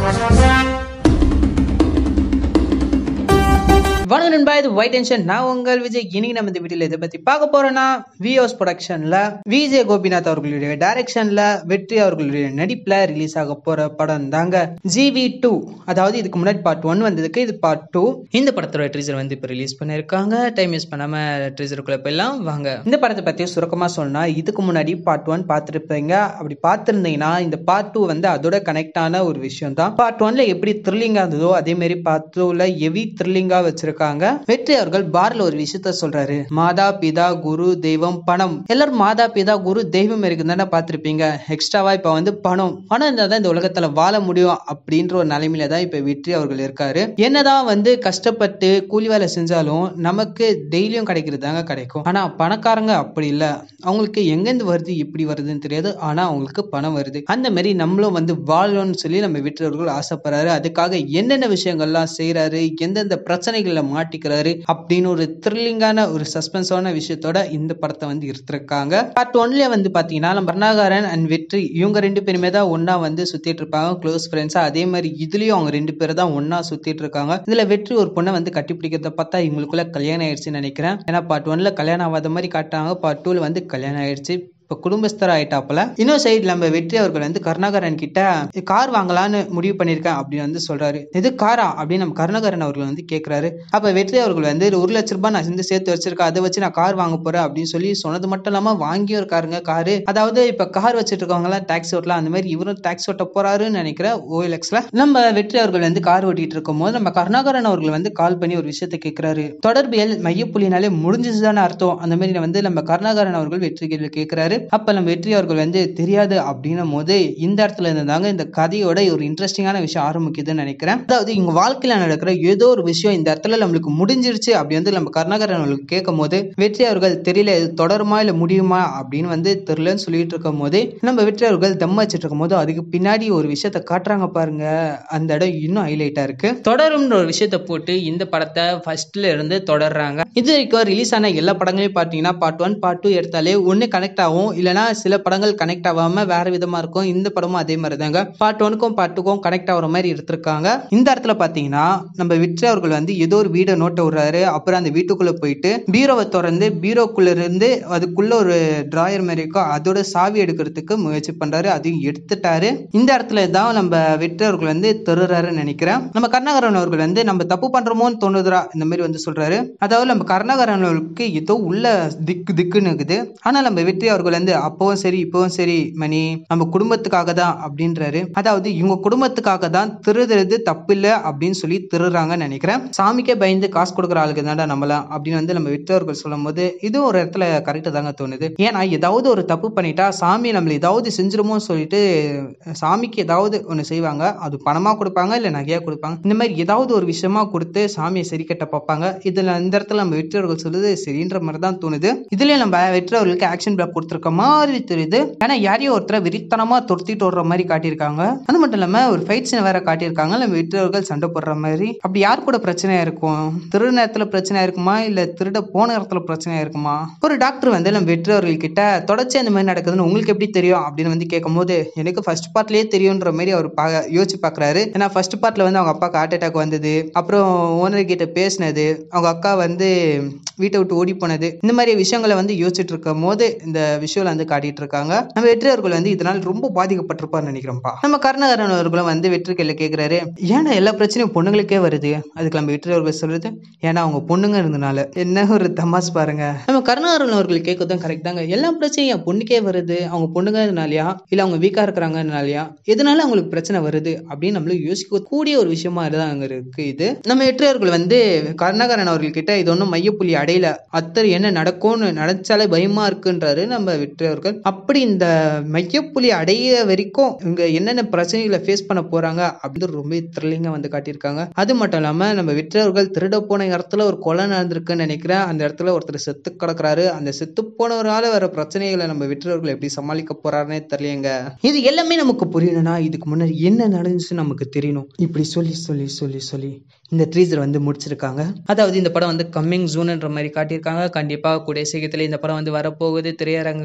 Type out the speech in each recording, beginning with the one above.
வணக்கம் நண்பா இது ஒயிட் டென்ஷன் நான் உங்கள் விஜய் இன்னைக்கு நம்ம இந்த வீடியோல இதை பத்தி பார்க்க போறோம்னா விஓஸ் ப்ரொடக்ஷன்ல விஜய் கோபிநாத் அவர்களுடைய டைரக்ஷன்ல வெற்றி அவர்களுடைய நடிப்புல ரிலீஸ் ஆக போற படம் தாங்க ஜிவி டூ அதாவது இதுக்கு முன்னாடி பார்ட் ஒன் வந்ததுக்கு இது பார்ட் டூ இந்த படத்தோட ட்ரீசர் வந்து இப்போ ரிலீஸ் பண்ணிருக்காங்க டைம் யூஸ் பண்ணாம ட்ரீசருக்குள்ள போயெல்லாம் வாங்க இந்த படத்தை பத்தி சுருக்கமா சொன்னா இதுக்கு முன்னாடி பார்ட் ஒன் பார்த்துருப்பீங்க அப்படி பார்த்துருந்தீங்கன்னா இந்த பார்ட் டூ வந்து அதோட கனெக்ட் ஆன ஒரு விஷயம் தான் பார்ட் ஒன்ல எப்படி த்ரில்லிங்கா இருந்ததோ அதே மாதிரி பார்ட் டூல ஹெவி த்ரில்லிங்கா வச்சிருக்காங்க வெற்றி அவர்கள் பார்ல ஒரு விஷயத்த சொல்றாரு மாதா பிதா குரு தெய்வம் பணம் எல்லாரும் மாதா பிதா குரு தெய்வம் இருக்குன்னு தானே பார்த்திருப்பீங்க எக்ஸ்ட்ராவா இப்ப வந்து பணம் பணம் இருந்தா தான் இந்த உலகத்துல வாழ முடியும் அப்படின்ற ஒரு நிலைமையில தான் இப்ப வெற்றி அவர்கள் இருக்காரு என்னதான் வந்து கஷ்டப்பட்டு கூலி வேலை செஞ்சாலும் நமக்கு டெய்லியும் கிடைக்கிறது தாங்க கிடைக்கும் ஆனா பணக்காரங்க அப்படி இல்ல அவங்களுக்கு எங்கேருந்து வருது இப்படி வருதுன்னு தெரியாது ஆனா அவங்களுக்கு பணம் வருது அந்த மாதிரி நம்மளும் வந்து வாழணும்னு சொல்லி நம்ம வெற்றி அவர்கள் ஆசைப்படுறாரு அதுக்காக என்னென்ன விஷயங்கள்லாம் செய்யறாரு எந்தெந்த பிரச்சனைகள்ல மாட்டிக்கிறாரு அப்படின்னு ஒரு த்ரில்லிங்கான ஒரு சஸ்பென்ஸான விஷயத்தோட இந்த படத்தை வந்து எடுத்திருக்காங்க பார்ட் ஒன்ல வந்து பாத்தீங்கன்னா நம்ம கருணாகரன் அண்ட் வெற்றி இவங்க ரெண்டு பேருமே தான் ஒன்னா வந்து சுத்திட்டு இருப்பாங்க க்ளோஸ் ஃப்ரெண்ட்ஸா அதே மாதிரி இதுலயும் அவங்க ரெண்டு பேரும் தான் ஒன்னா சுத்திட்டு இருக்காங்க இதுல வெற்றி ஒரு பொண்ணை வந்து கட்டி பிடிக்கிறத பார்த்தா இவங்களுக்குள்ள கல்யாணம் ஆயிடுச்சுன்னு நினைக்கிறேன் ஏன்னா பார்ட் ஒன்ல கல்யாணம் ஆகாத மாதிரி காட்டுறாங்க பார்ட் டூல வந்து கல்யாணம் ஆயிடுச்சு இப்போ குடும்பஸ்தர் ஆயிட்டாப்புல இன்னொரு சைடு நம்ம வெற்றி அவர்கள் வந்து கருணாகரன் கிட்ட கார் வாங்கலான்னு முடிவு பண்ணியிருக்கேன் அப்படின்னு வந்து சொல்றாரு எது காரா அப்படின்னு நம்ம கருணாகரன் அவர்கள் வந்து கேட்கிறாரு அப்ப வெற்றி அவர்கள் வந்து ஒரு லட்ச ரூபாய் நான் வந்து சேர்த்து வச்சிருக்கேன் அதை வச்சு நான் கார் வாங்க போறேன் அப்படின்னு சொல்லி சொன்னது மட்டும் இல்லாம வாங்கியும் இருக்காருங்க காரு அதாவது இப்ப கார் வச்சுட்டு இருக்கவங்க எல்லாம் டாக்ஸி ஓட்டலாம் அந்த மாதிரி இவரும் டாக்ஸி ஓட்ட போறாருன்னு நினைக்கிறேன் ஓஎல்எக்ஸ்ல நம்ம வெற்றி அவர்கள் வந்து கார் ஓட்டிட்டு இருக்கும் போது நம்ம கருணாகரன் அவர்கள் வந்து கால் பண்ணி ஒரு விஷயத்தை கேட்கிறாரு தொடர்பியல் மையப்புள்ளினாலே முடிஞ்சதுதானே அர்த்தம் அந்த மாதிரி வந்து நம்ம கருணாகரன் அவர்கள் வெற்றி கேள்வி கேட்கிறாரு அப்ப நம்ம வெற்றி அவர்கள் வந்து தெரியாது அப்படின்னும் போது இந்த இடத்துல இருந்து தாங்க இந்த கதையோட ஒரு இன்ட்ரெஸ்டிங்கான விஷயம் ஆரம்பிக்குதுன்னு நினைக்கிறேன் அதாவது இவங்க வாழ்க்கையில நடக்கிற ஏதோ ஒரு விஷயம் இந்த இடத்துல நம்மளுக்கு முடிஞ்சிருச்சு அப்படி வந்து நம்ம கருணாகரன் அவர்களுக்கு கேட்கும் போது வெற்றி அவர்கள் தெரியல இது தொடருமா இல்ல முடியுமா அப்படின்னு வந்து தெரியலன்னு சொல்லிட்டு இருக்கும் போது நம்ம வெற்றி அவர்கள் தம் வச்சுட்டு இருக்கும் போது அதுக்கு பின்னாடி ஒரு விஷயத்த காட்டுறாங்க பாருங்க அந்த இடம் இன்னும் ஹைலைட்டா இருக்கு தொடரும்ன்ற ஒரு விஷயத்த போட்டு இந்த படத்தை ஃபர்ஸ்ட்ல இருந்து தொடர்றாங்க இது வரைக்கும் ரிலீஸ் ஆன எல்லா படங்களையும் பார்த்தீங்கன்னா பார்ட் ஒன் பார்ட் டூ எடுத்தாலே ஒன்று கனெக்ட் ஆகும் இல்லைனா சில படங்கள் கனெக்ட் ஆகாம வேற விதமா இருக்கும் இந்த படமும் அதே மாதிரி தாங்க பார்ட் ஒனுக்கும் பார்ட் டூக்கும் கனெக்ட் ஆகிற மாதிரி எடுத்திருக்காங்க இந்த இடத்துல பார்த்தீங்கன்னா நம்ம விற்று அவர்கள் வந்து ஏதோ ஒரு வீடை நோட்ட விடுறாரு அப்புறம் அந்த வீட்டுக்குள்ள போயிட்டு பீரோவை திறந்து பீரோக்குள்ள இருந்து அதுக்குள்ள ஒரு டிராயர் மாதிரி இருக்கும் அதோட சாவி எடுக்கிறதுக்கு முயற்சி பண்றாரு அதையும் எடுத்துட்டாரு இந்த இடத்துல தான் நம்ம வெற்றி அவர்கள் வந்து தெருறாருன்னு நினைக்கிறேன் நம்ம கருணாகரன் அவர்கள் வந்து நம்ம தப்பு பண்றோமோன்னு தோணுதுரா இந்த மாதிரி வந்து சொல்றாரு அதாவது நம்ம கருணாகரன் அவர்களுக்கு ஏதோ உள்ள திக்கு திக்குன்னு இருக்குது ஆனா நம்ம வெற்றி அவர்கள் வந்து அப்பவும் சரி இப்பவும் சரி மணி நம்ம குடும்பத்துக்காக தான் அப்படின்றாரு அதாவது இவங்க குடும்பத்துக்காக தான் திருதுறது தப்பு இல்ல அப்படின்னு சொல்லி திருறாங்கன்னு நினைக்கிறேன் சாமிக்கே பயந்து காசு கொடுக்குற ஆளுக்கு தான்டா நம்மலாம் அப்படின்னு வந்து நம்ம வெற்றவர்கள் சொல்லும் போது இது ஒரு இடத்துல கரெக்டாக தாங்க தோணுது ஏன்னா ஏதாவது ஒரு தப்பு பண்ணிட்டா சாமி நம்மள ஏதாவது செஞ்சிருமோ சொல்லிட்டு சாமிக்கு ஏதாவது ஒன்று செய்வாங்க அது பணமா கொடுப்பாங்க இல்லை நகையா கொடுப்பாங்க இந்த மாதிரி ஏதாவது ஒரு விஷயமா கொடுத்து சாமியை சரி கட்ட பார்ப்பாங்க இதுல இந்த இடத்துல நம்ம வெற்றவர்கள் சொல்லுது சரின்ற மாதிரி தான் தோணுது இதுல நம்ம வெற்றவர்களுக்கு ஆக்ஷன் பிளாக் கொடுத்துருக்க மாதிரி தெரியுது ஏன்னா யாரையும் ஒருத்தரை விரித்தனமா துரத்திட்டு வர்ற மாதிரி காட்டியிருக்காங்க அது மட்டும் இல்லாம ஒரு ஃபைட் சீன் வேற காட்டியிருக்காங்க நம்ம வெற்றவர்கள் சண்டை போடுற மாதிரி அப்படி யார் கூட பிரச்சனையா இருக்கும் திருட நேரத்துல பிரச்சனையா இருக்குமா இல்ல திருட போன இடத்துல பிரச்சனையா இருக்குமா ஒரு டாக்டர் வந்து நம்ம வெற்றவர்கள் கிட்ட தொடர்ச்சி அந்த மாதிரி நடக்குதுன்னு உங்களுக்கு எப்படி தெரியும் அப்படின்னு வந்து கேட்கும்போது எனக்கு ஃபர்ஸ்ட் பார்ட்லயே தெரியுன்ற மாதிரி அவர் பா யோசிச்சு பாக்குறாரு ஏன்னா ஃபர்ஸ்ட் பார்ட்ல வந்து அவங்க அப்பாக்கு ஹார்ட் அட்டாக் வந்தது அப்புறம் ஓனர் கிட்ட பேசினது அவங்க அக்கா வந்து வீட்டை விட்டு ஓடி போனது இந்த மாதிரி விஷயங்களை வந்து யோசிச்சுட்டு இருக்கும் போது இந்த விஷயம் வந்து காட்டிட்டு இருக்காங்க நம்ம வெற்றி அவர்கள் வந்து இதனால் ரொம்ப பாதிக்கப்பட்டிருப்பார்னு நினைக்கிறோம்ப்பா நம்ம கருணாகரன் அவர்களும் வந்து வெற்றி கையில கேட்கிறாரு ஏன்னா எல்லா பிரச்சனையும் பொண்ணுங்களுக்கே வருது அதுக்கு நம்ம வெற்றி அவர்கள் சொல்றது ஏன்னா அவங்க பொண்ணுங்க இருந்தனால என்ன ஒரு தமாஸ் பாருங்க நம்ம கருணாகரன் அவர்கள் கேட்கறதும் கரெக்ட் தாங்க எல்லா பிரச்சனையும் என் பொண்ணுக்கே வருது அவங்க பொண்ணுங்கனாலயா இல்ல அவங்க வீக்கா இருக்கிறாங்கனாலயா எதனால அவங்களுக்கு பிரச்சனை வருது அப்படின்னு நம்மளுக்கு யோசிக்க கூடிய ஒரு விஷயமா தான் அங்க இருக்கு இது நம்ம வெற்றியர்கள் வந்து கருணாகரன் அவர்கள் கிட்ட இது ஒன்றும் மையப்புள்ளி அடையல அத்தர் என்ன நடக்கும்னு நினைச்சாலே பயமா இருக்குன்றாரு நம்ம வெற்றியவர்கள் அப்படி இந்த மையப்புள்ளி அடைய வரைக்கும் இவங்க என்னென்ன பிரச்சனைகளை ஃபேஸ் பண்ண போறாங்க அப்படின்னு ரொம்ப த்ரில்லிங்கா வந்து காட்டியிருக்காங்க அது மட்டும் இல்லாம நம்ம வெற்றியவர்கள் திருட போன இடத்துல ஒரு கொலை நடந்திருக்குன்னு நினைக்கிறேன் அந்த இடத்துல ஒருத்தர் செத்து கிடக்குறாரு அந்த செத்து போனவரால வர பிரச்சனைகளை நம்ம வெற்றியவர்கள் எப்படி சமாளிக்க போறாருன்னே தெரியலங்க இது எல்லாமே நமக்கு புரியணும்னா இதுக்கு முன்னாடி என்ன நடந்துச்சு நமக்கு தெரியணும் இப்படி சொல்லி சொல்லி சொல்லி சொல்லி இந்த ட்ரீசர் வந்து முடிச்சிருக்காங்க அதாவது இந்த படம் வந்து கம்மிங் ஜூன்ன்ற மாதிரி காட்டியிருக்காங்க கண்டிப்பா கூடிய சீக்கிரத்துல இந்த படம் வந்து வரப்போகுது திரையரங்குல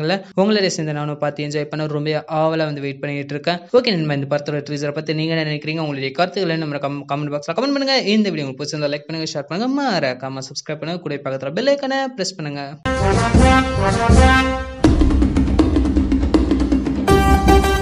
படங்களை உங்களுடைய சேர்ந்து நானும் பார்த்து என்ஜாய் பண்ண ரொம்ப ஆவலாக வந்து வெயிட் பண்ணிட்டு இருக்கேன் ஓகே நண்பா இந்த படத்தோட ட்ரீசரை பற்றி நீங்கள் என்ன நினைக்கிறீங்க உங்களுடைய கருத்துக்களை நம்ம கமெண்ட் பாக்ஸில் கமெண்ட் பண்ணுங்க இந்த வீடியோ உங்களுக்கு பிடிச்சிருந்தா லைக் பண்ணுங்க ஷேர் பண்ணுங்க மறக்காம சப்ஸ்கிரைப் பண்ணுங்க கூட பக்கத்தில் பெல் ஐக்கனை ப்ரெஸ் பண்ணுங்க